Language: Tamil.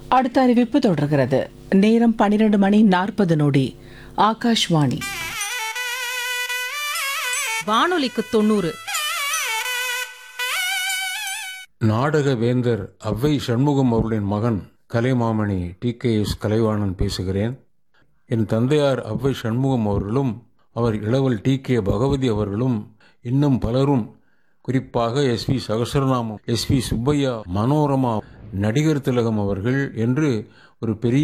அடுத்த அறிவிப்பு தொடர்கிறது நேரம் பன்னிரண்டு மணி நாற்பது நொடி ஆகாஷ்வாணி வானொலிக்கு தொண்ணூறு நாடக வேந்தர் அவ்வை சண்முகம் அவர்களின் மகன் Kalaimamani T K S Kalaivanan பேசுகிறேன் என் தந்தையார் அவ்வை சண்முகம் அவர்களும் அவர் இளவல் டி கே பகவதி அவர்களும் இன்னும் பலரும் குறிப்பாக S V Sahasranamam S V Subbaiah Manorama நடிகர் திலகம் அவர்கள் என்று ஒரு பெரிய